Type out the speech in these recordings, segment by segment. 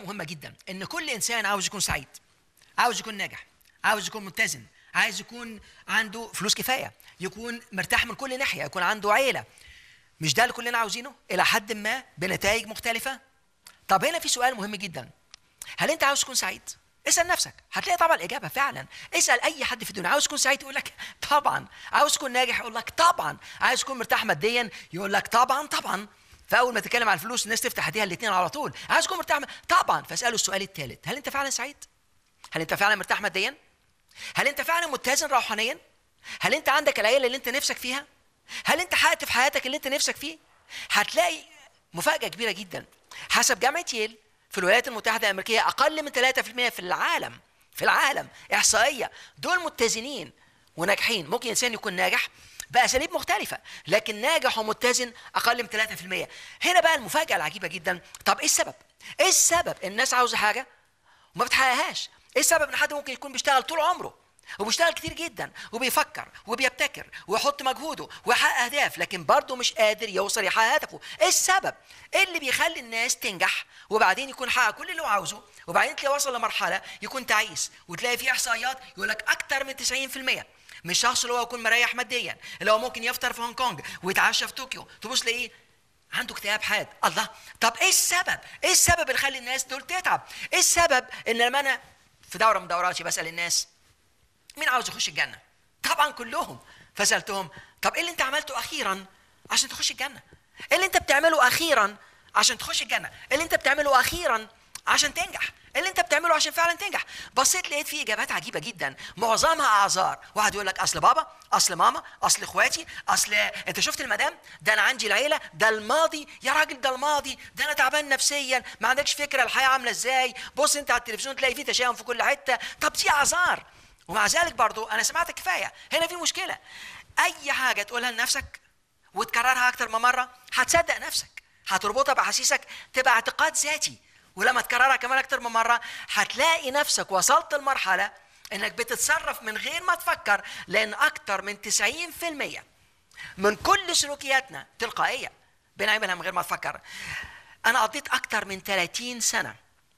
مهمه جدا ان كل انسان عاوز يكون سعيد عاوز يكون ناجح عاوز يكون متزن عايز يكون عنده فلوس كفايه يكون مرتاح من كل ناحيه يكون عنده عيله مش ده اللي كلنا عاوزينه الى حد ما بنتائج مختلفه طب هنا في سؤال مهم جدا هل انت عاوز تكون سعيد اسال نفسك هتلاقي طبعا الاجابه فعلا اسال اي حد في الدنيا عاوز تكون سعيد يقول لك طبعا عاوز تكون ناجح يقول لك طبعا عايز تكون مرتاح ماديا يقول لك طبعا طبعا فاول ما تتكلم عن الفلوس الناس تفتح ايديها الاثنين على طول عايز تكون مرتاح طبعا فاساله السؤال الثالث هل انت فعلا سعيد هل انت فعلا مرتاح ماديا هل انت فعلا متزن روحانيا هل انت عندك العيله اللي انت نفسك فيها هل انت حققت في حياتك اللي انت نفسك فيه هتلاقي مفاجاه كبيره جدا حسب جامعه ييل في الولايات المتحده الامريكيه اقل من 3% في العالم في العالم احصائيه دول متزنين وناجحين ممكن انسان يكون ناجح باساليب مختلفه لكن ناجح ومتزن اقل من 3% هنا بقى المفاجاه العجيبه جدا طب ايه السبب ايه السبب الناس عاوزه حاجه وما بتحققهاش ايه السبب ان حد ممكن يكون بيشتغل طول عمره وبيشتغل كتير جدا وبيفكر وبيبتكر ويحط مجهوده ويحقق اهداف لكن برضه مش قادر يوصل يحقق هدفه ايه السبب ايه اللي بيخلي الناس تنجح وبعدين يكون حقق كل اللي هو عاوزه وبعدين تلاقي وصل لمرحله يكون تعيس وتلاقي في احصائيات يقول لك اكتر من 90% من الشخص اللي هو يكون مريح ماديا اللي هو ممكن يفطر في هونج كونج ويتعشى في طوكيو تبص لايه عنده اكتئاب حاد الله طب ايه السبب ايه السبب اللي يخلي الناس دول تتعب ايه السبب ان لما انا في دوره من دوراتي بسال الناس مين عاوز يخش الجنه طبعا كلهم فسالتهم طب ايه اللي انت عملته اخيرا عشان تخش الجنه ايه اللي انت بتعمله اخيرا عشان تخش الجنه ايه اللي انت بتعمله اخيرا عشان تنجح ايه اللي انت بتعمله عشان فعلا تنجح بصيت لقيت فيه اجابات عجيبه جدا معظمها اعذار واحد يقول لك اصل بابا اصل ماما اصل اخواتي اصل انت شفت المدام ده انا عندي العيله ده الماضي يا راجل ده الماضي ده انا تعبان نفسيا ما عندكش فكره الحياه عامله ازاي بص انت على التلفزيون تلاقي فيه تشاؤم في كل حته طب دي اعذار ومع ذلك برضو انا سمعت كفايه هنا في مشكله اي حاجه تقولها لنفسك وتكررها اكتر من مره هتصدق نفسك هتربطها باحاسيسك تبقى اعتقاد ذاتي ولما تكررها كمان اكتر من مره هتلاقي نفسك وصلت لمرحله انك بتتصرف من غير ما تفكر لان اكتر من 90% من كل سلوكياتنا تلقائيه بنعملها من غير ما تفكر انا قضيت اكتر من 30 سنه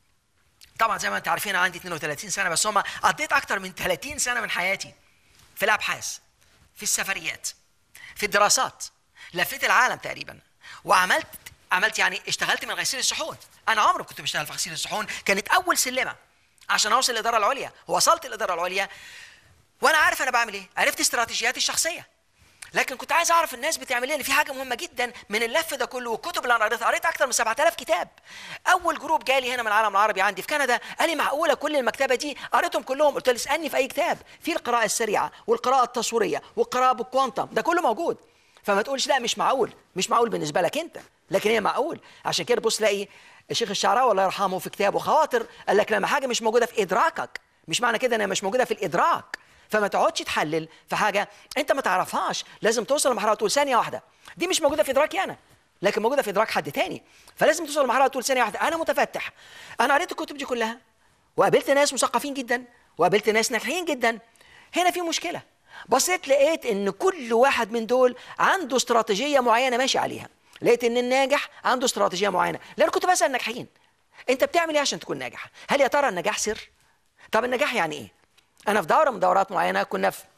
طبعا زي ما انت عارفين عندي 32 سنه بس هم قضيت اكتر من 30 سنه من حياتي في الابحاث في السفريات في الدراسات لفيت العالم تقريبا وعملت عملت يعني اشتغلت من غسيل الصحون انا عمري كنت بشتغل في غسيل الصحون كانت اول سلمه عشان اوصل للاداره العليا وصلت للاداره العليا وانا عارف انا بعمل ايه عرفت استراتيجياتي الشخصيه لكن كنت عايز اعرف الناس بتعمل ايه في حاجه مهمه جدا من اللف ده كله والكتب اللي انا قريتها قريت اكتر من 7000 كتاب اول جروب جالي هنا من العالم العربي عندي في كندا قال لي معقوله كل المكتبه دي قريتهم كلهم قلت له اسالني في اي كتاب في القراءه السريعه والقراءه التصويريه والقراءه بالكوانتم ده كله موجود فما تقولش لا مش معقول مش معقول بالنسبه لك انت لكن هي معقول عشان كده بص تلاقي الشيخ الشعراوي الله يرحمه في كتابه خواطر قال لك لما حاجه مش موجوده في ادراكك مش معنى كده انها مش موجوده في الادراك فما تقعدش تحلل في حاجه انت ما تعرفهاش لازم توصل لمرحله تقول ثانيه واحده دي مش موجوده في ادراكي انا لكن موجوده في ادراك حد تاني فلازم توصل لمرحله تقول ثانيه واحده انا متفتح انا قريت الكتب دي كلها وقابلت ناس مثقفين جدا وقابلت ناس ناجحين جدا هنا في مشكله بصيت لقيت ان كل واحد من دول عنده استراتيجيه معينه ماشي عليها لقيت ان الناجح عنده استراتيجيه معينه لان كنت بسال الناجحين انت بتعمل ايه عشان تكون ناجح هل يا ترى النجاح سر طب النجاح يعني ايه انا في دوره من دورات معينه كنا في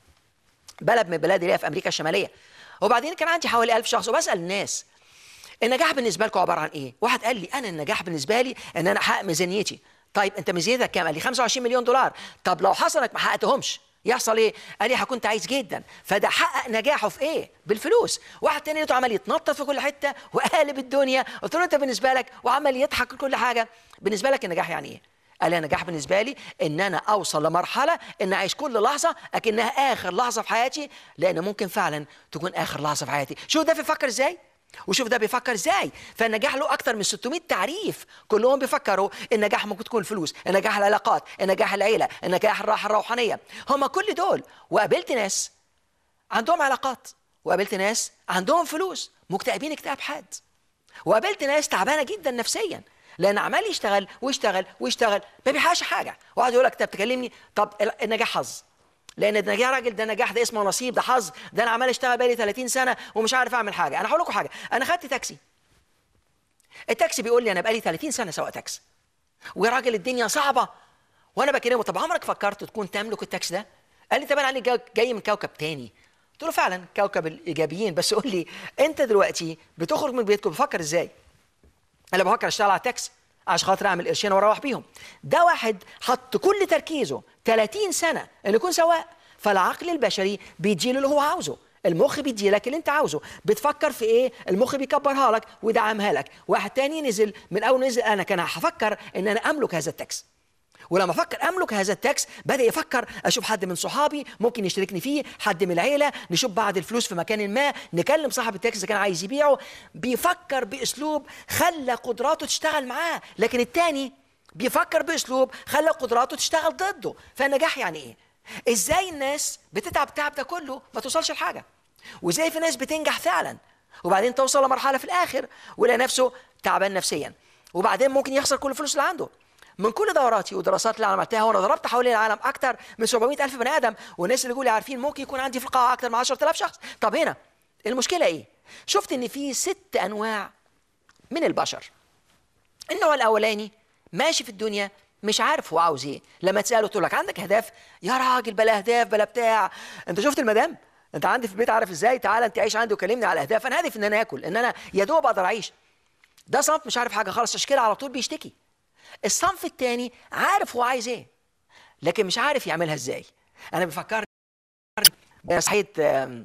بلد من البلاد اللي هي في امريكا الشماليه وبعدين كان عندي حوالي ألف شخص وبسال الناس النجاح بالنسبه لكم عباره عن ايه واحد قال لي انا النجاح بالنسبه لي ان انا احقق ميزانيتي طيب انت ميزانيتك كام قال لي 25 مليون دولار طب لو حصل انك ما حققتهمش يحصل ايه؟ قال لي هكون عايز جدا فده حقق نجاحه في ايه؟ بالفلوس واحد تاني لقيته عمال يتنطط في كل حته وقالب الدنيا قلت له انت بالنسبه لك وعمال يضحك كل حاجه بالنسبه لك النجاح يعني ايه؟ قال لي النجاح بالنسبه لي ان انا اوصل لمرحله ان اعيش كل لحظه اكنها اخر لحظه في حياتي لان ممكن فعلا تكون اخر لحظه في حياتي شوف ده بيفكر ازاي وشوف ده بيفكر ازاي فالنجاح له اكتر من 600 تعريف كلهم بيفكروا النجاح ممكن تكون الفلوس النجاح العلاقات النجاح العيله النجاح الراحه الروحانيه هم كل دول وقابلت ناس عندهم علاقات وقابلت ناس عندهم فلوس مكتئبين اكتئاب حاد وقابلت ناس تعبانه جدا نفسيا لان عمال يشتغل ويشتغل ويشتغل ما بيحققش حاجه واحد يقول لك انت بتكلمني طب النجاح حظ لان النجاح راجل ده نجاح ده اسمه نصيب ده حظ ده انا عمال اشتغل بقالي 30 سنه ومش عارف اعمل حاجه انا هقول لكم حاجه انا خدت تاكسي التاكسي بيقول لي انا بقالي 30 سنه سواق تاكسي ويا راجل الدنيا صعبه وانا بكلمه طب عمرك فكرت تكون تملك التاكس ده قال لي طب انا جاي- جاي من كوكب تاني قلت له فعلا كوكب الايجابيين بس قول لي انت دلوقتي بتخرج من بيتكم بتفكر ازاي انا بفكر اشتغل على التاكس عشان خاطر اعمل قرشين واروح بيهم ده واحد حط كل تركيزه 30 سنه انه يكون سواق فالعقل البشري بيديله اللي هو عاوزه المخ بيديلك اللي انت عاوزه بتفكر في ايه المخ بيكبرها لك ويدعمها لك واحد تاني نزل من اول نزل انا كان هفكر ان انا املك هذا التاكس ولما افكر املك هذا التاكس بدا يفكر اشوف حد من صحابي ممكن يشتركني فيه حد من العيله نشوف بعض الفلوس في مكان ما نكلم صاحب التاكس اذا كان عايز يبيعه بيفكر باسلوب خلى قدراته تشتغل معاه لكن التاني بيفكر باسلوب خلى قدراته تشتغل ضده فالنجاح يعني ايه ازاي الناس بتتعب التعب ده كله ما توصلش لحاجه وازاي في ناس بتنجح فعلا وبعدين توصل لمرحله في الاخر ويلاقي نفسه تعبان نفسيا وبعدين ممكن يخسر كل الفلوس اللي عنده من كل دوراتي ودراسات اللي عملتها وانا ضربت حوالين العالم اكتر من 700 الف بني ادم والناس اللي يقولوا عارفين ممكن يكون عندي في القاعه اكتر من 10000 شخص طب هنا المشكله ايه شفت ان في ست انواع من البشر النوع الاولاني ماشي في الدنيا مش عارف هو عاوز ايه لما تساله تقول لك عندك اهداف يا راجل بلا اهداف بلا بتاع انت شفت المدام انت عندي في البيت عارف ازاي تعال انت عيش عندي وكلمني على الاهداف انا هدفي ان انا اكل ان انا يا دوب اقدر اعيش ده صنف مش عارف حاجه خالص عشان كده على طول بيشتكي الصنف الثاني عارف هو عايز ايه لكن مش عارف يعملها ازاي انا بفكر صحيت آم،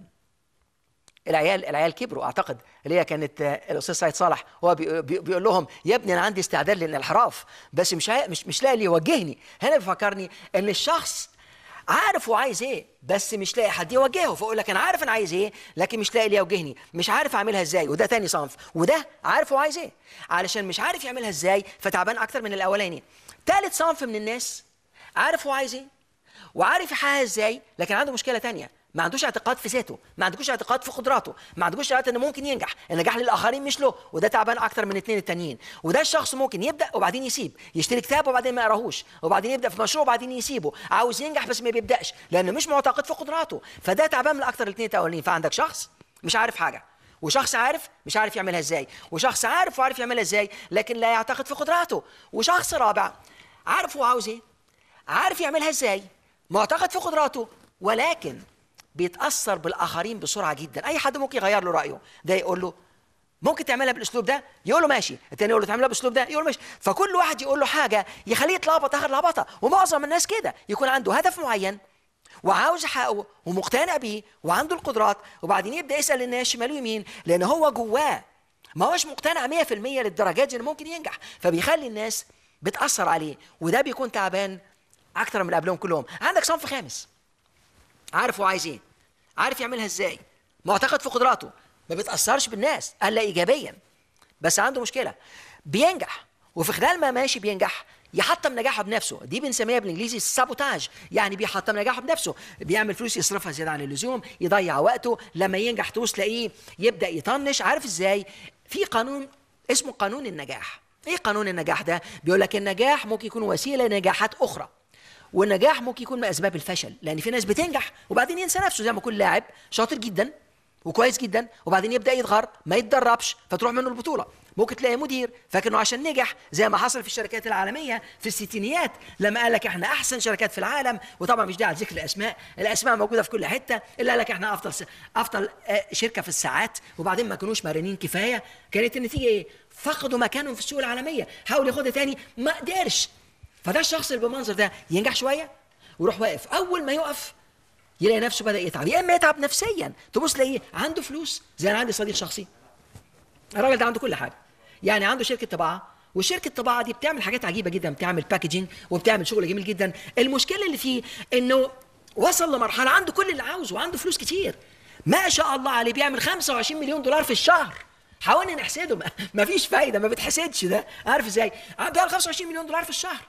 العيال العيال كبروا اعتقد اللي هي كانت آه، الاستاذ سعيد صالح هو بي- بي- بيقول لهم يا ابني انا عندي استعداد للانحراف بس مش عا- مش مش لاقي اللي يوجهني هنا بيفكرني ان الشخص عارف هو عايز ايه بس مش لاقي حد يوجهه فاقول لك انا عارف انا عايز ايه لكن مش لاقي اللي يوجهني مش عارف اعملها ازاي وده تاني صنف وده عارف هو عايز ايه علشان مش عارف يعملها ازاي فتعبان اكتر من الاولاني تالت صنف من الناس عارف هو عايز ايه وعارف يحققها ازاي لكن عنده مشكله تانية ما عندوش اعتقاد في ذاته ما عندوش اعتقاد في قدراته ما عندوش اعتقاد انه ممكن ينجح النجاح للاخرين مش له وده تعبان اكتر من الاثنين التانيين وده الشخص ممكن يبدا وبعدين يسيب يشتري كتاب وبعدين ما يقراهوش وبعدين يبدا في مشروع وبعدين يسيبه عاوز ينجح بس ما بيبداش لانه مش معتقد في قدراته فده تعبان من اكتر الاثنين الاولانيين فعندك شخص مش عارف حاجه وشخص عارف مش عارف يعملها ازاي وشخص عارف وعارف يعملها ازاي لكن لا يعتقد في قدراته وشخص رابع عارف هو عاوز ايه عارف يعملها ازاي معتقد في قدراته ولكن بيتاثر بالاخرين بسرعه جدا اي حد ممكن يغير له رايه ده يقول له ممكن تعملها بالاسلوب ده يقول له ماشي التاني يقول له تعملها بالاسلوب ده يقول له ماشي فكل واحد يقول له حاجه يخليه يتلخبط اخر لخبطه ومعظم الناس كده يكون عنده هدف معين وعاوز يحققه ومقتنع بيه وعنده القدرات وبعدين يبدا يسال الناس شمال ويمين لان هو جواه ما هوش مقتنع 100% للدرجات دي انه ممكن ينجح فبيخلي الناس بتاثر عليه وده بيكون تعبان اكتر من اللي قبلهم كلهم عندك صنف خامس عارف هو عايز ايه عارف يعملها ازاي معتقد في قدراته ما بيتاثرش بالناس الا ايجابيا بس عنده مشكله بينجح وفي خلال ما ماشي بينجح يحطم نجاحه بنفسه دي بنسميها بالانجليزي سابوتاج يعني بيحطم نجاحه بنفسه بيعمل فلوس يصرفها زياده عن اللزوم يضيع وقته لما ينجح توس تلاقيه يبدا يطنش عارف ازاي في قانون اسمه قانون النجاح ايه قانون النجاح ده بيقول لك النجاح ممكن يكون وسيله لنجاحات اخرى والنجاح ممكن يكون من اسباب الفشل لان في ناس بتنجح وبعدين ينسى نفسه زي ما يكون لاعب شاطر جدا وكويس جدا وبعدين يبدا يتغر ما يتدربش فتروح منه البطوله ممكن تلاقي مدير فاكر انه عشان نجح زي ما حصل في الشركات العالميه في الستينيات لما قال لك احنا احسن شركات في العالم وطبعا مش داعي ذكر الاسماء الاسماء موجوده في كل حته اللي قال لك احنا افضل س... افضل آه، شركه في الساعات وبعدين ما كانوش مرنين كفايه كانت النتيجه ايه فقدوا مكانهم في السوق العالميه حاول ياخدها تاني ما قدرش فده الشخص اللي بالمنظر ده ينجح شويه ويروح واقف اول ما يقف يلاقي نفسه بدا يتعب يا اما يتعب نفسيا تبص تلاقيه عنده فلوس زي انا عندي صديق شخصي الراجل ده عنده كل حاجه يعني عنده شركه طباعه وشركه الطباعه دي بتعمل حاجات عجيبه جدا بتعمل باكجينج وبتعمل شغل جميل جدا المشكله اللي فيه انه وصل لمرحله عنده كل اللي عاوزه وعنده فلوس كتير ما شاء الله عليه بيعمل 25 مليون دولار في الشهر حاولنا نحسده ما- ما فيش فايده ما بتحسدش ده عارف ازاي بيعمل 25 مليون دولار في الشهر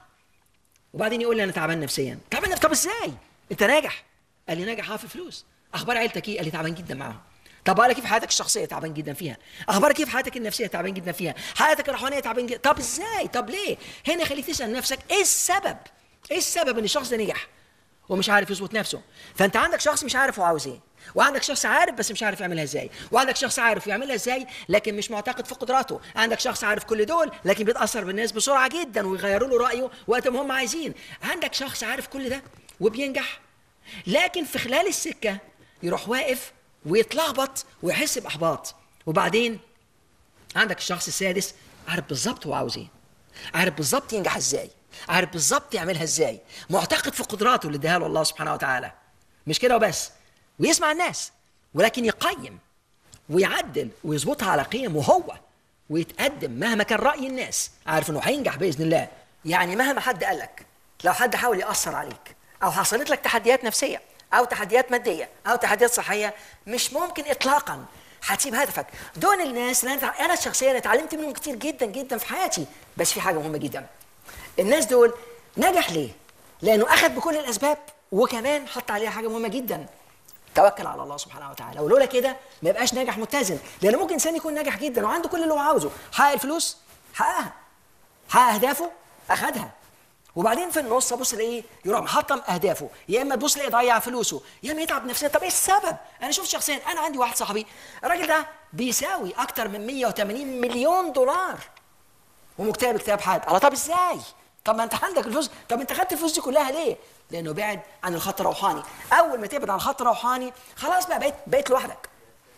وبعدين يقول لي انا تعبان نفسيا تعبان نفسيا طب ازاي انت ناجح قال لي ناجح اه في فلوس اخبار عيلتك ايه قال لي تعبان جدا معاهم طب قال لي كيف حياتك الشخصيه تعبان جدا فيها اخبارك كيف حياتك النفسيه تعبان جدا فيها حياتك الروحانيه تعبان جدا طب ازاي طب ليه هنا خليك تسال نفسك ايه السبب ايه السبب ان الشخص ده نجح ومش عارف يظبط نفسه فانت عندك شخص مش عارف هو عاوز ايه وعندك شخص عارف بس مش عارف يعملها ازاي وعندك شخص عارف يعملها ازاي لكن مش معتقد في قدراته عندك شخص عارف كل دول لكن بيتاثر بالناس بسرعه جدا ويغيروا له رايه وقت ما هم عايزين عندك شخص عارف كل ده وبينجح لكن في خلال السكه يروح واقف ويتلخبط ويحس باحباط وبعدين عندك الشخص السادس عارف بالظبط هو عاوز ايه عارف بالظبط ينجح ازاي عارف بالظبط يعملها ازاي معتقد في قدراته اللي اداها له الله سبحانه وتعالى مش كده وبس ويسمع الناس ولكن يقيم ويعدل ويظبطها على قيمه هو ويتقدم مهما كان راي الناس عارف انه هينجح باذن الله يعني مهما حد قال لك لو حد حاول ياثر عليك او حصلت لك تحديات نفسيه او تحديات ماديه او تحديات صحيه مش ممكن اطلاقا هتسيب هدفك دول الناس اللي انا انا شخصيا اتعلمت منهم كتير جدا جدا في حياتي بس في حاجه مهمه جدا الناس دول نجح ليه لانه اخذ بكل الاسباب وكمان حط عليها حاجه مهمه جدا توكل على الله سبحانه وتعالى ولولا كده ما يبقاش ناجح متزن لان ممكن انسان يكون ناجح جدا وعنده كل اللي هو عاوزه حقق الفلوس حققها حقق اهدافه اخذها وبعدين في النص ابص الاقيه يروح محطم اهدافه يا اما تبص الاقيه ضيع فلوسه يا اما يتعب نفسيا طب ايه السبب انا شفت شخصيا انا عندي واحد صاحبي الراجل ده بيساوي اكتر من 180 مليون دولار ومكتئب اكتئاب حاد الله طب ازاي طب ما انت عندك الفلوس طب انت خدت الفلوس دي كلها ليه لانه بعد عن الخط الروحاني اول ما تبعد عن الخط الروحاني خلاص بقى بقيت بقيت لوحدك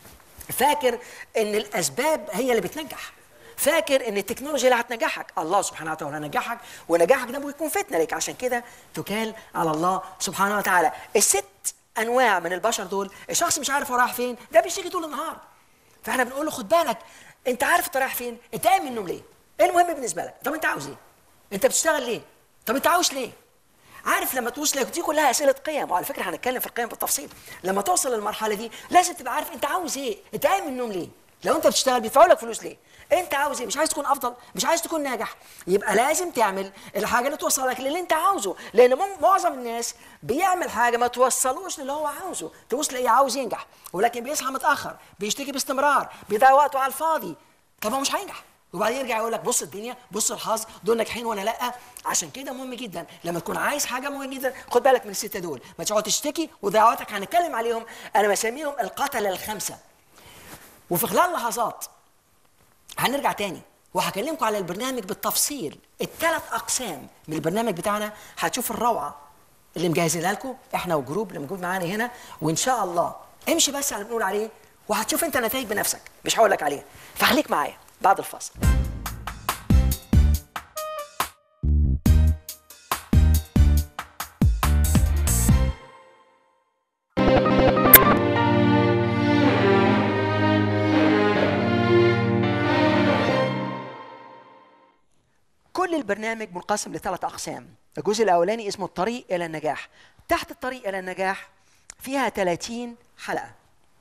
فاكر ان الاسباب هي اللي بتنجح فاكر ان التكنولوجيا اللي هتنجحك الله سبحانه وتعالى نجحك ونجاحك ده بيكون فتنه لك عشان كده تكال على الله سبحانه وتعالى الست انواع من البشر دول الشخص مش عارف هو رايح فين ده بيشتكي طول النهار فاحنا بنقول له خد بالك انت عارف انت رايح فين انت قايم من النوم ليه ايه المهم بالنسبه لك طب انت عاوز ايه انت بتشتغل ليه طب انت عاوز ليه عارف لما توصل دي كلها اسئله قيم وعلى فكره هنتكلم في القيم بالتفصيل لما توصل للمرحله دي لازم تبقى عارف انت عاوز ايه انت قايم من النوم ليه لو انت بتشتغل بيدفعوا لك فلوس ليه انت عاوز ايه مش عايز تكون افضل مش عايز تكون ناجح يبقى لازم تعمل الحاجه اللي توصلك للي انت عاوزه لان معظم الناس بيعمل حاجه ما توصلوش للي هو عاوزه تبص تلاقيه عاوز ينجح ولكن بيصحى متاخر بيشتكي باستمرار بيضيع وقته على الفاضي طب هو مش هينجح وبعدين يرجع يقول لك بص الدنيا بص الحظ دول ناجحين وانا لا عشان كده مهم جدا لما تكون عايز حاجه مهمه جدا خد بالك من السته دول ما تقعد تشتكي ودعواتك هنتكلم عليهم انا بسميهم القتله الخمسه وفي خلال لحظات هنرجع تاني وهكلمكم على البرنامج بالتفصيل الثلاث اقسام من البرنامج بتاعنا هتشوف الروعه اللي مجهزينها لكم احنا والجروب اللي موجود معانا هنا وان شاء الله امشي بس على اللي بنقول عليه وهتشوف انت نتائج بنفسك مش هقول لك عليها فخليك معايا بعد الفاصل كل البرنامج منقسم لثلاث أقسام الجزء الأولاني اسمه الطريق إلى النجاح تحت الطريق إلى النجاح فيها 30 حلقة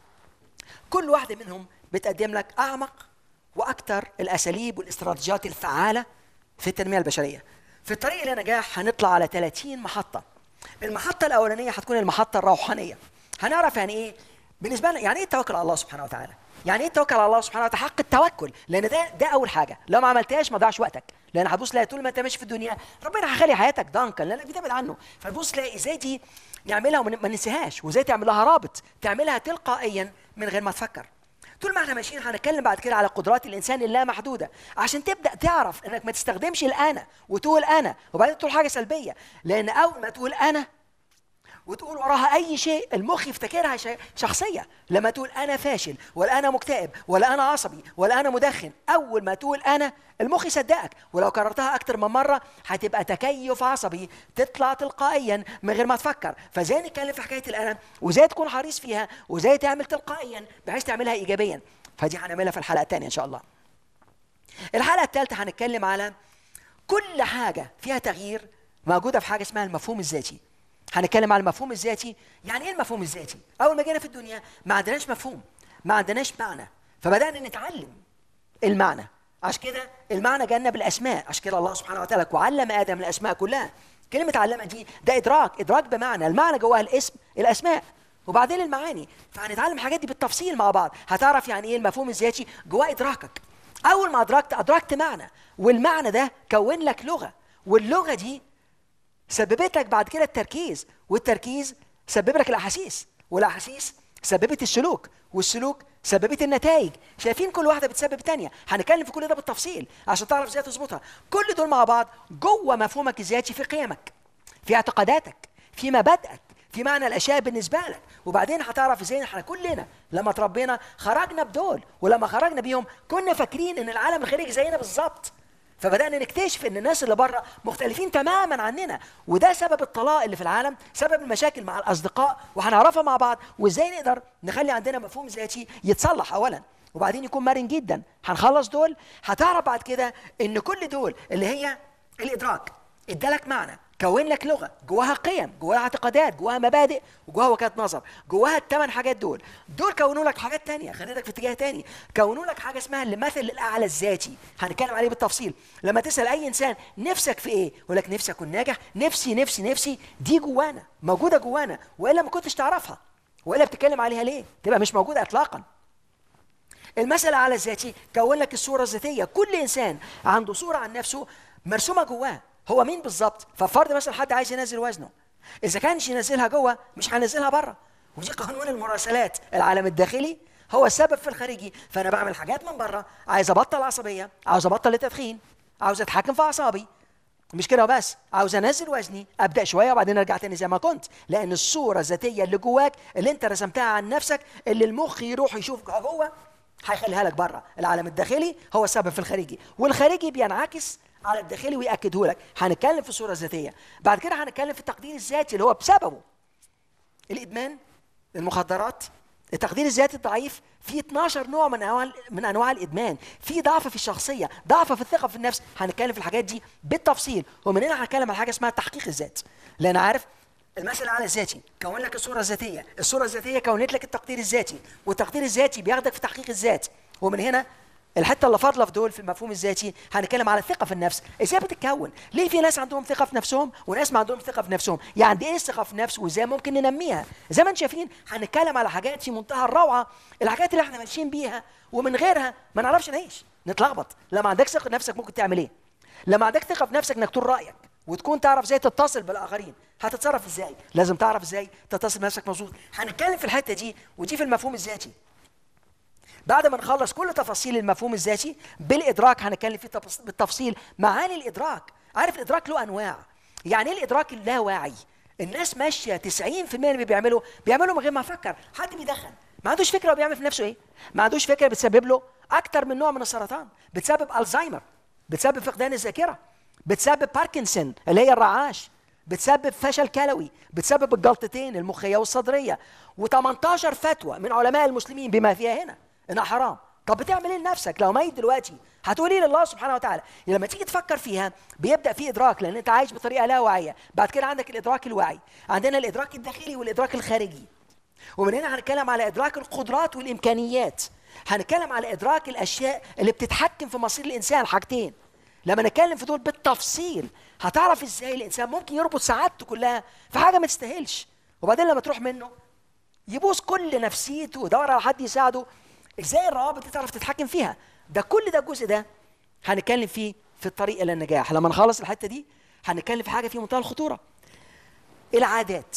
كل واحدة منهم بتقدم لك أعمق واكثر الاساليب والاستراتيجيات الفعاله في التنميه البشريه. في الطريق الى النجاح هنطلع على 30 محطه. المحطه الاولانيه هتكون المحطه الروحانيه. هنعرف يعني ايه بالنسبه لنا يعني ايه التوكل على الله سبحانه وتعالى؟ يعني ايه التوكل على الله سبحانه وتعالى؟ حق التوكل لان ده ده اول حاجه لو ما عملتهاش ما ضيعش وقتك لان هتبص تلاقي طول ما انت ماشي في الدنيا ربنا هيخلي حياتك ضنكا لانك بتبعد عنه فتبص تلاقي ازاي دي نعملها وما ننساهاش وازاي تعمل لها رابط تعملها تلقائيا من غير ما تفكر طول ما احنا ماشيين هنتكلم بعد كده على قدرات الانسان اللامحدوده عشان تبدا تعرف انك ما تستخدمش الانا وتقول انا وبعدين تقول حاجه سلبيه لان اول ما تقول انا وتقول وراها اي شيء المخ يفتكرها شخصيه لما تقول انا فاشل ولا انا مكتئب ولا انا عصبي ولا انا مدخن اول ما تقول انا المخ يصدقك ولو كررتها اكتر من مره هتبقى تكيف عصبي تطلع تلقائيا من غير ما تفكر فازاي نتكلم في حكايه الانا وازاي تكون حريص فيها وازاي تعمل تلقائيا بحيث تعملها ايجابيا فدي هنعملها في الحلقه الثانيه ان شاء الله الحلقه الثالثه هنتكلم على كل حاجه فيها تغيير موجوده في حاجه اسمها المفهوم الذاتي هنتكلم على المفهوم الذاتي يعني ايه المفهوم الذاتي اول ما جينا في الدنيا ما عندناش مفهوم ما عندناش معنى فبدانا نتعلم المعنى عشان كده المعنى جانا بالاسماء عشان كده الله سبحانه وتعالى وعلم ادم الاسماء كلها كلمه علمها دي ده ادراك ادراك بمعنى المعنى جواها الاسم الاسماء وبعدين المعاني فهنتعلم الحاجات دي بالتفصيل مع بعض هتعرف يعني ايه المفهوم الذاتي جواه ادراكك اول ما ادركت ادركت معنى والمعنى ده كون لك لغه واللغه دي سببت لك بعد كده التركيز والتركيز سبب لك الاحاسيس والاحاسيس سببت السلوك والسلوك سببت النتائج شايفين كل واحده بتسبب تانية هنتكلم في كل ده بالتفصيل عشان تعرف ازاي تظبطها كل دول مع بعض جوه مفهومك الذاتي في قيمك في اعتقاداتك في مبادئك في معنى الاشياء بالنسبه لك وبعدين هتعرف ازاي احنا كلنا لما تربينا خرجنا بدول ولما خرجنا بيهم كنا فاكرين ان العالم الخارجي زينا بالظبط فبدانا نكتشف ان الناس اللي بره مختلفين تماما عننا وده سبب الطلاق اللي في العالم سبب المشاكل مع الاصدقاء وهنعرفها مع بعض وازاي نقدر نخلي عندنا مفهوم ذاتي يتصلح اولا وبعدين يكون مرن جدا هنخلص دول هتعرف بعد كده ان كل دول اللي هي الادراك ادالك معنى كون لك لغه جواها قيم جواها اعتقادات جواها مبادئ وجواها وجهات نظر جواها الثمان حاجات دول دول كونوا لك حاجات تانية خليتك في اتجاه تاني كونوا لك حاجه اسمها المثل الاعلى الذاتي هنتكلم عليه بالتفصيل لما تسال اي انسان نفسك في ايه يقول لك نفسي اكون ناجح نفسي نفسي نفسي دي جوانا موجوده جوانا والا ما كنتش تعرفها والا بتتكلم عليها ليه تبقى مش موجوده اطلاقا المثل الاعلى الذاتي كون لك الصوره الذاتيه كل انسان عنده صوره عن نفسه مرسومه جواه هو مين بالظبط ففرض مثلا حد عايز ينزل وزنه اذا كانش ينزلها جوه مش هينزلها بره ودي قانون المراسلات العالم الداخلي هو السبب في الخارجي فانا بعمل حاجات من بره عايز ابطل عصبيه عاوز ابطل التدخين عاوز اتحكم في اعصابي مش كده وبس عاوز انزل وزني ابدا شويه وبعدين ارجع تاني زي ما كنت لان الصوره الذاتيه اللي جواك اللي انت رسمتها عن نفسك اللي المخ يروح يشوف جوه هيخليها لك بره العالم الداخلي هو السبب في الخارجي والخارجي بينعكس على الداخلي ويأكده لك هنتكلم في الصورة الذاتية بعد كده هنتكلم في التقدير الذاتي اللي هو بسببه الإدمان المخدرات التقدير الذاتي الضعيف في 12 نوع من انواع من انواع الادمان في ضعف في الشخصيه ضعف في الثقه في النفس هنتكلم في الحاجات دي بالتفصيل ومن هنا هنتكلم على حاجه اسمها تحقيق الذات لان عارف المثل على الذاتي كون لك الصوره الذاتيه الصوره الذاتيه كونت لك التقدير الذاتي والتقدير الذاتي بياخدك في تحقيق الذات ومن هنا الحته اللي فاضله في دول في المفهوم الذاتي هنتكلم على الثقه في النفس ازاي بتتكون ليه في ناس عندهم ثقه في نفسهم وناس ما عندهم ثقه في نفسهم يعني ايه الثقه في النفس وازاي ممكن ننميها زي ما انتم شايفين هنتكلم على حاجات في منتهى الروعه الحاجات اللي احنا ماشيين بيها ومن غيرها ما نعرفش نعيش نتلخبط لما عندك ثقه في نفسك ممكن تعمل ايه لما عندك ثقه في نفسك انك تقول رايك وتكون تعرف ازاي تتصل بالاخرين هتتصرف ازاي لازم تعرف ازاي تتصل بنفسك مظبوط هنتكلم في الحته دي ودي في المفهوم الذاتي بعد ما نخلص كل تفاصيل المفهوم الذاتي بالادراك هنتكلم فيه بالتفصيل معاني الادراك عارف الادراك له انواع يعني ايه الادراك اللاواعي الناس ماشيه 90% من اللي بيعملوا بيعملوا من غير ما يفكر حد بيدخن ما عندوش فكره هو بيعمل في نفسه ايه ما عندوش فكره بتسبب له اكتر من نوع من السرطان بتسبب الزهايمر بتسبب فقدان الذاكره بتسبب باركنسون اللي هي الرعاش بتسبب فشل كلوي بتسبب الجلطتين المخيه والصدريه و18 فتوى من علماء المسلمين بما فيها هنا انها حرام طب بتعمل ايه لنفسك لو ميت دلوقتي هتقول ايه لله سبحانه وتعالى لما تيجي تفكر فيها بيبدا في ادراك لان انت عايش بطريقه لا واعيه بعد كده عندك الادراك الواعي عندنا الادراك الداخلي والادراك الخارجي ومن هنا هنتكلم على ادراك القدرات والامكانيات هنتكلم على ادراك الاشياء اللي بتتحكم في مصير الانسان حاجتين لما نتكلم في دول بالتفصيل هتعرف ازاي الانسان ممكن يربط سعادته كلها في حاجه ما تستاهلش وبعدين لما تروح منه يبوظ كل نفسيته ويدور على حد يساعده ازاي الروابط دي تعرف تتحكم فيها ده كل ده الجزء ده هنتكلم فيه في الطريق الى النجاح لما نخلص الحته دي هنتكلم في حاجه في منتهى الخطوره العادات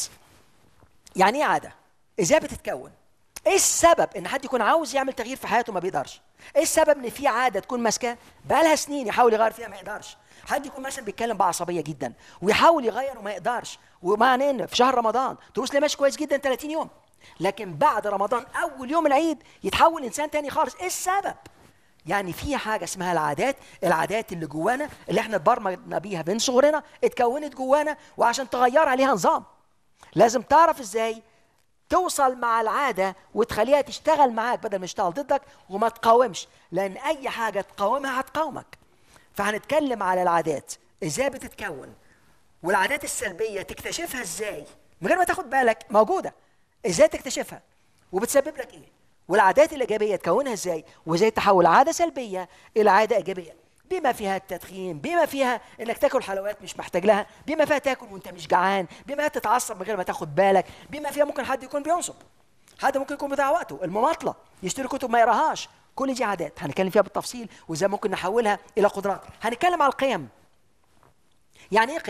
يعني ايه عاده ازاي بتتكون ايه السبب ان حد يكون عاوز يعمل تغيير في حياته ما بيقدرش ايه السبب ان في عاده تكون ماسكاه بقالها سنين يحاول يغير فيها ما يقدرش حد يكون مثلا بيتكلم بعصبيه جدا ويحاول يغير وما يقدرش ومعنى ان في شهر رمضان تروس لي ماشي كويس جدا 30 يوم لكن بعد رمضان اول يوم العيد يتحول انسان تاني خالص ايه السبب يعني في حاجه اسمها العادات العادات اللي جوانا اللي احنا اتبرمجنا بيها من صغرنا اتكونت جوانا وعشان تغيرها ليها نظام لازم تعرف ازاي توصل مع العادة وتخليها تشتغل معاك بدل ما تشتغل ضدك وما تقاومش لأن أي حاجة تقاومها هتقاومك فهنتكلم على العادات ازاي بتتكون والعادات السلبية تكتشفها ازاي من غير ما تاخد بالك موجودة ازاي تكتشفها وبتسبب لك ايه والعادات الايجابيه تكونها ازاي وازاي تحول عاده سلبيه الى عاده ايجابيه بما فيها التدخين بما فيها انك تاكل حلويات مش محتاج لها بما فيها تاكل وانت مش جعان بما فيها تتعصب من غير ما تاخد بالك بما فيها ممكن حد يكون بينصب حد ممكن يكون بيضيع وقته المماطله يشتري كتب ما يقراهاش كل دي عادات هنتكلم فيها بالتفصيل وازاي ممكن نحولها الى قدرات هنتكلم على القيم يعني ايه قيم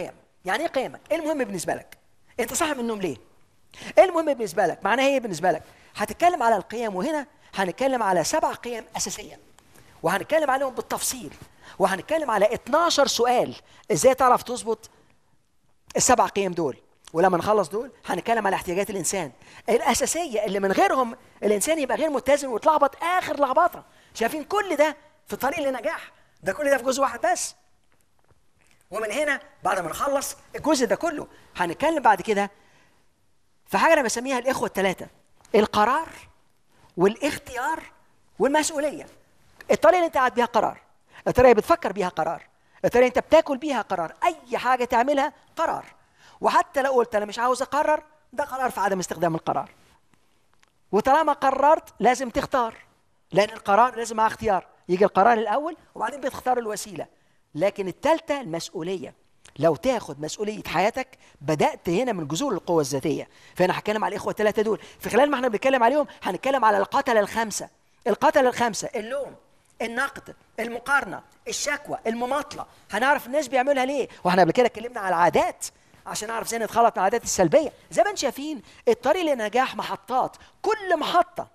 يعني ايه قيمك ايه المهم بالنسبه لك انت صاحي من النوم ليه ايه المهم بالنسبه لك معناها ايه بالنسبه لك هتتكلم على القيم وهنا هنتكلم على سبع قيم اساسيه وهنتكلم عليهم بالتفصيل وهنتكلم على 12 سؤال ازاي تعرف تظبط السبع قيم دول ولما نخلص دول هنتكلم على احتياجات الانسان الاساسيه اللي من غيرهم الانسان يبقى غير متزن ويتلخبط اخر لخبطه شايفين كل ده في طريق للنجاح ده كل ده في جزء واحد بس ومن هنا بعد ما نخلص الجزء ده كله هنتكلم بعد كده في حاجه انا بسميها الاخوه الثلاثه القرار والاختيار والمسؤوليه الطريقه اللي انت قاعد بيها قرار الطريقه اللي بتفكر بيها قرار الطريقه اللي انت بتاكل بيها قرار اي حاجه تعملها قرار وحتى لو قلت انا مش عاوز اقرر ده قرار في عدم استخدام القرار وطالما قررت لازم تختار لان القرار لازم مع اختيار يجي القرار الاول وبعدين بتختار الوسيله لكن الثالثه المسؤوليه لو تاخد مسؤوليه حياتك بدات هنا من جذور القوه الذاتيه فانا هتكلم على الاخوه الثلاثه دول في خلال ما احنا بنتكلم عليهم هنتكلم على القتله الخمسه القتله الخمسه اللوم النقد المقارنه الشكوى المماطله هنعرف الناس بيعملها ليه واحنا قبل كده اتكلمنا على العادات عشان نعرف ازاي نتخلط من العادات السلبيه زي ما انتم شايفين الطريق للنجاح محطات كل محطه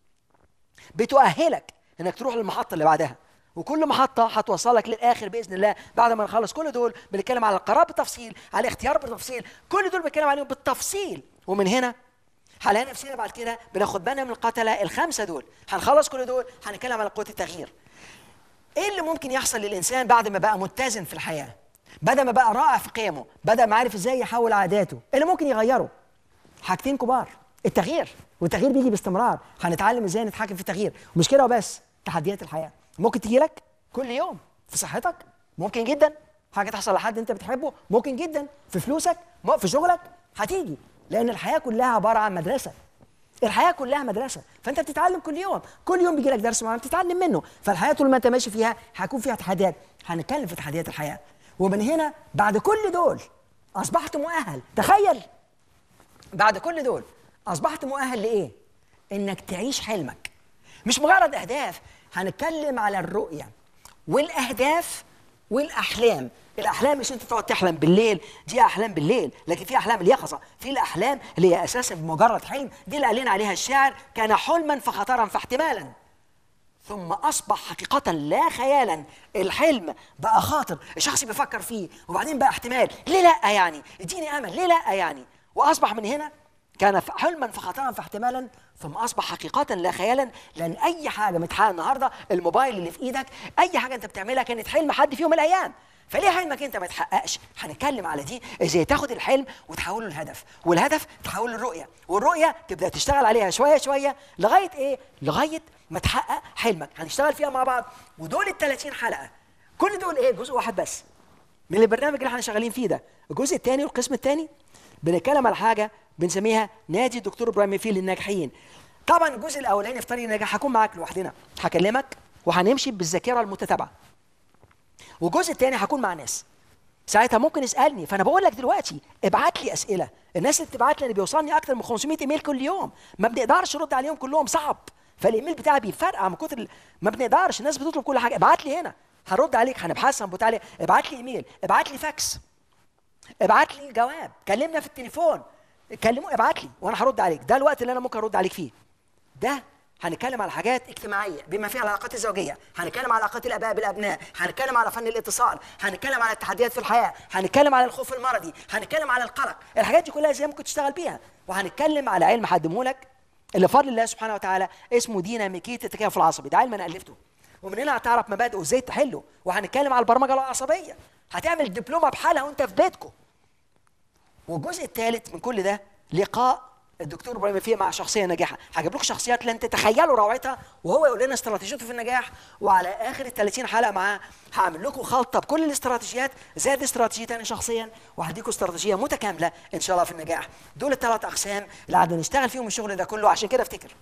بتؤهلك انك تروح للمحطه اللي بعدها وكل محطه هتوصلك للاخر باذن الله بعد ما نخلص كل دول بنتكلم على القرار بالتفصيل على الاختيار بالتفصيل كل دول بنتكلم عليهم بالتفصيل ومن هنا هنلاقي نفسنا بعد كده بناخد بالنا من القتله الخمسه دول هنخلص كل دول هنتكلم على قوه التغيير ايه اللي ممكن يحصل للانسان بعد ما بقى متزن في الحياه بدا ما بقى رائع في قيمه بدا ما عارف ازاي يحول عاداته إيه اللي ممكن يغيره حاجتين كبار التغيير والتغيير بيجي باستمرار هنتعلم ازاي نتحكم في التغيير مش كده وبس تحديات الحياه ممكن تجي لك كل يوم في صحتك ممكن جدا حاجه تحصل لحد انت بتحبه ممكن جدا في فلوسك في شغلك هتيجي لان الحياه كلها عباره عن مدرسه الحياه كلها مدرسه فانت بتتعلم كل يوم كل يوم بيجي لك درس معين بتتعلم منه فالحياه طول ما انت ماشي فيها هيكون فيها تحديات هنتكلم في تحديات الحياه ومن هنا بعد كل دول اصبحت مؤهل تخيل بعد كل دول اصبحت مؤهل لايه انك تعيش حلمك مش مجرد اهداف هنتكلم على الرؤيه والاهداف والاحلام الاحلام مش انت تقعد تحلم بالليل دي احلام بالليل لكن في احلام اليقظه في الاحلام اللي هي اساسا مجرد حلم دي اللي قال عليها الشاعر كان حلما فخطرا فاحتمالا ثم اصبح حقيقه لا خيالا الحلم بقى خاطر الشخص بيفكر فيه وبعدين بقى احتمال ليه لا يعني اديني امل ليه لا يعني واصبح من هنا كان حلما فخطرا فاحتمالا ثم اصبح حقيقه لا خيالا لان اي حاجه متحققه النهارده الموبايل اللي في ايدك اي حاجه انت بتعملها كانت حلم حد في يوم من الايام فليه حلمك انت ما تحققش هنتكلم على دي ازاي تاخد الحلم وتحوله لهدف والهدف تحوله للرؤيه والرؤيه تبدا تشتغل عليها شويه شويه لغايه ايه لغايه ما تحقق حلمك هنشتغل فيها مع بعض ودول ال 30 حلقه كل دول ايه جزء واحد بس من البرنامج اللي احنا شغالين فيه ده الجزء الثاني والقسم الثاني بنتكلم على حاجه بنسميها نادي الدكتور ابراهيم فيه للناجحين طبعا الجزء الاولاني في طريق النجاح هكون معاك لوحدنا هكلمك وهنمشي بالذاكره المتتابعه والجزء الثاني هكون مع ناس ساعتها ممكن يسالني فانا بقول لك دلوقتي ابعت لي اسئله الناس اللي بتبعت لي بيوصلني اكتر من 500 ايميل كل يوم ما بنقدرش نرد عليهم كلهم صعب فالايميل بتاعي بيفرقع من كتر ما بنقدرش الناس بتطلب كل حاجه ابعت لي هنا هرد عليك هنبحث هنبوت عليك ابعت لي ايميل ابعت لي فاكس ابعت لي جواب كلمنا في التليفون كلموا ابعت لي وانا هرد عليك ده الوقت اللي انا ممكن ارد عليك فيه ده هنتكلم على حاجات اجتماعيه بما فيها العلاقات الزوجيه هنتكلم على علاقات الاباء بالابناء هنتكلم على فن الاتصال هنتكلم على التحديات في الحياه هنتكلم على الخوف المرضي هنتكلم على القلق الحاجات دي كلها ازاي ممكن تشتغل بيها وهنتكلم على علم هقدمه لك اللي بفضل الله سبحانه وتعالى اسمه ديناميكيه التكافل العصبي ده علم انا الفته ومن هنا هتعرف مبادئه ازاي تحله وهنتكلم على البرمجه العصبيه هتعمل دبلومه بحالها وانت في بيتكم والجزء الثالث من كل ده لقاء الدكتور ابراهيم فيه مع شخصيه ناجحه هجيب لكم شخصيات لن تتخيلوا روعتها وهو يقول لنا استراتيجيته في النجاح وعلى اخر ال 30 حلقه معاه هعمل لكم خلطه بكل الاستراتيجيات زائد استراتيجيتي انا شخصيا وهديكم استراتيجيه متكامله ان شاء الله في النجاح دول الثلاث اقسام اللي قاعدين نشتغل فيهم الشغل ده كله عشان كده افتكر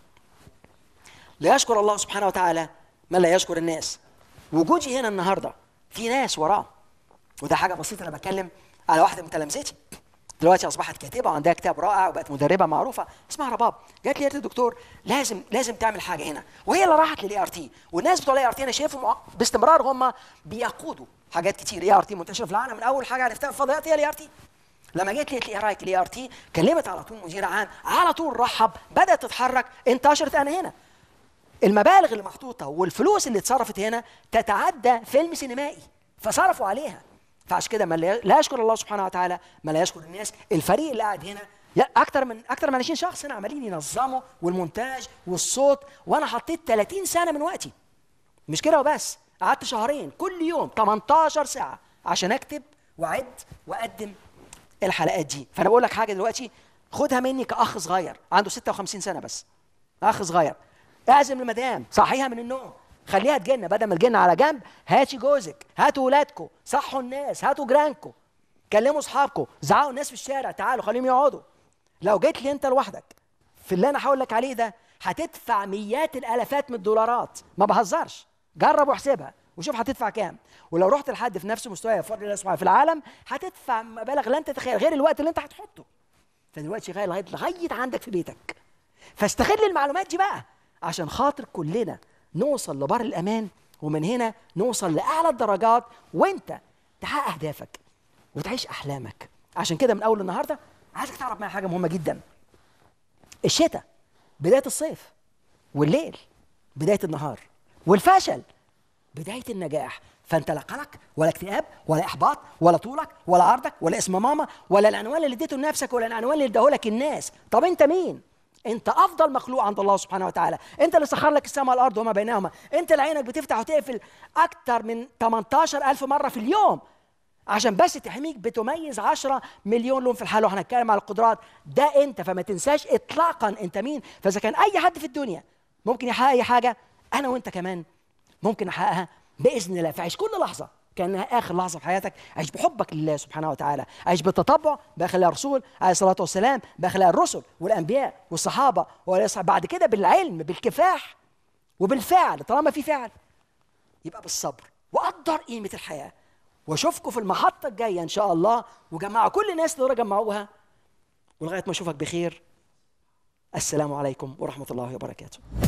لا يشكر الله سبحانه وتعالى من لا يشكر الناس وجودي هنا النهارده في ناس وراه وده حاجه بسيطه انا بتكلم على واحده من تلامذتي دلوقتي اصبحت كاتبه وعندها كتاب رائع وبقت مدربه معروفه اسمها رباب جات لي قالت لي دكتور لازم لازم تعمل حاجه هنا وهي اللي راحت للاي ار تي والناس بتوع الاي ار تي انا شايفهم باستمرار هم بيقودوا حاجات كتير اي ار تي منتشره في العالم من اول حاجه عرفتها في الفضائيات هي الاي ار تي لما جيت لقيت لي ايه رايك الاي ار تي كلمت على طول مدير عام على طول رحب بدات تتحرك انتشرت انا هنا المبالغ اللي محطوطه والفلوس اللي اتصرفت هنا تتعدى فيلم سينمائي فصرفوا عليها فعشان كده ما لا يشكر الله سبحانه وتعالى ما لا يشكر الناس الفريق اللي قاعد هنا اكتر من اكتر من 20 شخص هنا عمالين ينظموا والمونتاج والصوت وانا حطيت 30 سنه من وقتي مش كده وبس قعدت شهرين كل يوم 18 ساعه عشان اكتب واعد واقدم الحلقات دي فانا بقول لك حاجه دلوقتي خدها مني كاخ صغير عنده 56 سنه بس اخ صغير اعزم المدام صحيها من النوم خليها تجن بدل ما تجن على جنب هاتي جوزك هاتوا ولادكم صحوا الناس هاتوا جيرانكم كلموا اصحابكم زعقوا الناس في الشارع تعالوا خليهم يقعدوا لو جيت لي انت لوحدك في اللي انا هقول لك عليه ده هتدفع مئات الالافات من الدولارات ما بهزرش جرب واحسبها وشوف هتدفع كام ولو رحت لحد في نفس مستوى بفضل الله سبحانه في العالم هتدفع مبالغ لن تتخيل غير الوقت اللي انت هتحطه فدلوقتي شغال لغايه لغايه عندك في بيتك فاستغل المعلومات دي بقى عشان خاطر كلنا نوصل لبر الامان ومن هنا نوصل لاعلى الدرجات وانت تحقق اهدافك وتعيش احلامك عشان كده من اول النهارده عايزك تعرف معايا حاجه مهمه جدا الشتاء بدايه الصيف والليل بدايه النهار والفشل بدايه النجاح فانت لا قلق ولا اكتئاب ولا احباط ولا طولك ولا عرضك ولا اسم ماما ولا العنوان اللي اديته لنفسك ولا العنوان اللي اداه لك الناس طب انت مين انت افضل مخلوق عند الله سبحانه وتعالى انت اللي سخر لك السماء والارض وما بينهما انت اللي عينك بتفتح وتقفل اكتر من 18 الف مره في اليوم عشان بس تحميك بتميز 10 مليون لون في الحاله وهنتكلم على القدرات ده انت فما تنساش اطلاقا انت مين فاذا كان اي حد في الدنيا ممكن يحقق اي حاجه انا وانت كمان ممكن نحققها باذن الله فعيش كل لحظه كانها اخر لحظه في حياتك عيش بحبك لله سبحانه وتعالى عيش بالتطبع باخلاق الرسول عليه الصلاه والسلام باخلاق الرسل والانبياء والصحابه بعد كده بالعلم بالكفاح وبالفعل طالما في فعل يبقى بالصبر وقدر قيمه الحياه واشوفكم في المحطه الجايه ان شاء الله وجمعوا كل الناس اللي جمعوها ولغايه ما اشوفك بخير السلام عليكم ورحمه الله وبركاته